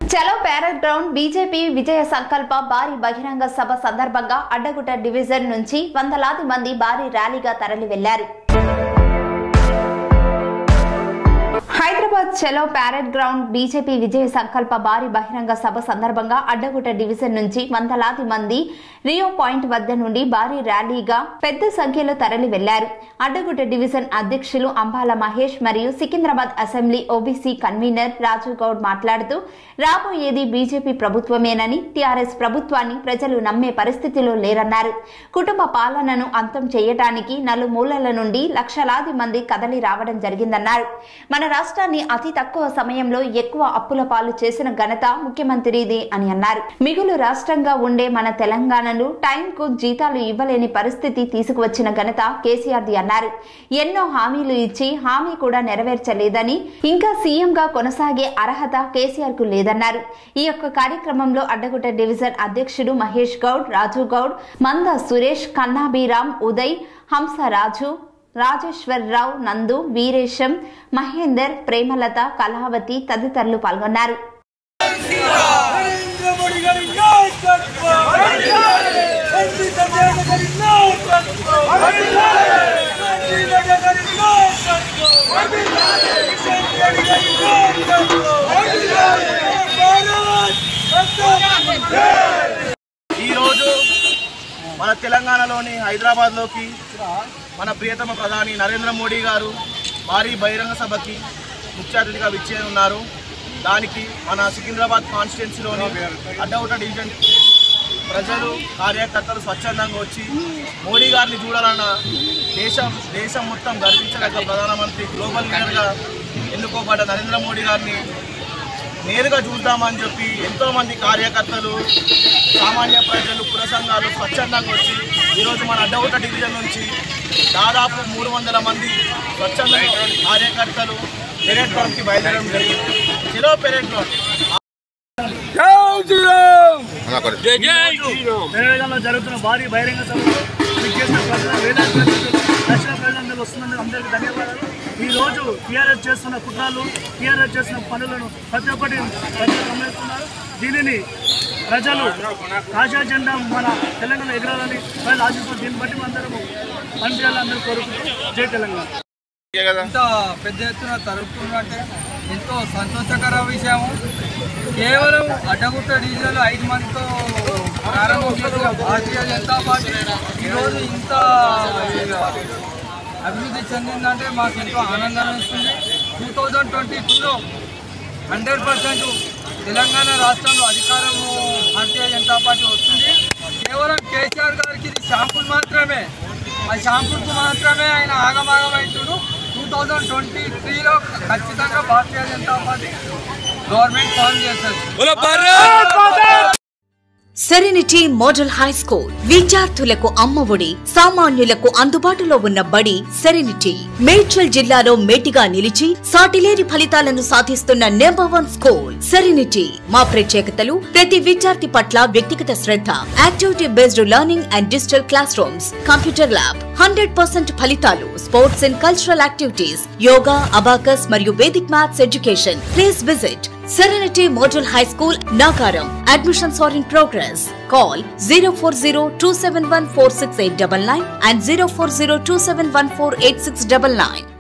చలో parade ground BJP విజయ సంకల్ప భారీ బహిరంగ సభ సందర్భంగా అడ్డగుట్ట డివిజన్ నుంచి వందలాది మంది భారీ ర్యాలీగా తరలి వెళ్లారు హైదరాబాద్ చలో ప్యారెడ్ గ్రౌండ్ బీజేపీ విజయ సంకల్ప భారీ బహిరంగ సభ సందర్భంగా అడ్డగుట్ట డివిజన్ నుంచి వందలాది మంది రియో పాయింట్ వద్ద నుండి భారీ ర్యాలీగా పెద్ద సంఖ్యలో తరలి వెళ్లారు అడ్డగుట్ట డివిజన్ అధ్యక్షులు అంబాల మహేష్ మరియు Secunderabad assembly OBC convener Raju Goud మాట్లాడుతూ రాబోయేది బీజేపీ ప్రభుత్వమేనని టీఆర్ఎస్ ప్రభుత్వాన్ని ప్రజలు నమ్మే పరిస్థితిలో లేరన్నారు కుటుంబ పాలనను అంతం చేయటానికి నలుమూలల నుండి లక్షలాది మంది కదలి రావడం జరిగిందన్నారు మన రాష్ట్రాన్ని అతి తక్కువ సమయంలో ఎక్కువ అప్పుల పాలు చేసిన ఘనత ముఖ్యమంత్రిది అని అన్నారు మిగులు రాష్ట్రంగా ఉండే మన తెలంగాణను టైంకు జీతాలు ఇవ్వలేని పరిస్థితి తీసుకువచ్చిన ఘనత కేసీఆర్ది అన్నారు ఎన్నో హామీలు ఇచ్చి హామీ కూడా నెరవేర్చలేదని ఇంకా సీఎంగా కొనసాగే అర్హత కేసీఆర్ కు లేదన్నారు ఈ యొక్క కార్యక్రమంలో అడ్డగుట్ట డివిజన్ అధ్యక్షుడు మహేష్ గౌడ్ రాజు గౌడ్ మంద సురేష్ కన్నాబీరామ్ ఉదయ్ హంసరాజు రాజేశ్వరరావు నందు వీరేశం మహేందర్ ప్రేమలత కళావతి తదితరులు పాల్గొన్నారు నరేంద్ర మోడీ గారి నాయకత్వం బండి సంజయ్ గారి నాయకత్వం బండి సంజయ్ గారి నాయకత్వం కిషన్ రెడ్డి గారి నాయకత్వం భారత్ ఈరోజు మన తెలంగాణలోని హైదరాబాద్లోకి మన ప్రియతమ ప్రధాని నరేంద్ర మోడీ గారు భారీ బహిరంగ సభకి ముఖ్య అతిథిగా విచ్చేయనున్నారు దానికి మన సికింద్రాబాద్ కాన్స్టిట్యున్సీలోని అడ్డవుట డివిజన్ ప్రజలు కార్యకర్తలు స్వచ్ఛందంగా వచ్చి మోడీ గారిని చూడాలన్న దేశం దేశం మొత్తం గర్వించదగ్గ ప్రధానమంత్రి గ్లోబల్ లీడర్గా ఎన్నుకోబడ్డ నరేంద్ర మోడీ గారిని నేరుగా చూద్దామని చెప్పి ఎంతో మంది కార్యకర్తలు సామాన్య ప్రజలు పుర సంఘాలు స్వచ్ఛందంగా వచ్చి ఈరోజు మన అడ్డగుట్ట డివిజన్ నుంచి దాదాపు మూడు వందల మంది స్వచ్ఛంద కార్యకర్తలు పెరేడ్ గ్రౌండ్కి బయలుదేరడం జరిగింది చిలో పెరేడ్ గ్రౌండ్ తెలంగాణలో జరుగుతున్న భారీ బహిరంగ సభలో విచ్చేసిన ప్రజలు వేలాది ప్రజలు లక్షల ప్రజలందరూ వస్తున్నందుకు అందరికీ ధన్యవాదాలు ఈ రోజు టీఆర్ఎస్ చేస్తున్న కుట్రాలు టీఆర్ఎస్ చేస్తున్న పనులను ప్రతి ఒక్కటి ప్రజలు గమనిస్తున్నారు దీనిని ప్రజలు కాషాయ జెండా మన తెలంగాణ ఎగరాలని ప్రజలు ఆశిస్తున్నారు దీన్ని బట్టి అందరూ పనిచేయాలని అందరూ కోరుకుంటూ జై తెలంగాణ ఇంత పెద్ద ఎత్తున తరుపుతున్నట్టే ఎంతో సంతోషకర విషయము కేవలం అడ్డగుట్ట డీజిల్ ఐదు మందితో ప్రారంభం చేసిన భారతీయ జనతా పార్టీ ఈరోజు ఇంత అభివృద్ధి చెందిందంటే మాకు ఎంతో ఆనందాన్ని ఇస్తుంది టూ థౌజండ్ ట్వంటీ టూలో హండ్రెడ్ పర్సెంట్ తెలంగాణ రాష్ట్రంలో అధికారము భారతీయ జనతా పార్టీ వస్తుంది కేవలం కేసీఆర్ గారికి ఇది షాంపుల్ మాత్రమే ఆ షాంపుల్కు మాత్రమే ఆయన ఆగమాగమవుతుడు టూ థౌజండ్ ట్వంటీ త్రీలో ఖచ్చితంగా Bharatiya Janata Party government form చేస్తుంది సెరెనిటీ మోడల్ హై స్కూల్ విద్యార్థులకు అమ్మఒడి సామాన్యులకు అందుబాటులో ఉన్న బడి సెరెనిటీ మేడ్చల్ జిల్లాలో మేటిగా నిలిచి సాటిలేని ఫలితాలను సాధిస్తున్న నెంబర్ వన్ స్కూల్ సెరెనిటీ మా ప్రత్యేకతలు ప్రతి విద్యార్థి పట్ల వ్యక్తిగత శ్రద్ధ activity based learning and digital classrooms computer lab hundred percent ఫలితాలు sports and cultural activities yoga abacus మరియు Vedic maths education please visit Serenity Model High School, Nagaram. Admissions are in progress. Call 040 and 040 271 8699.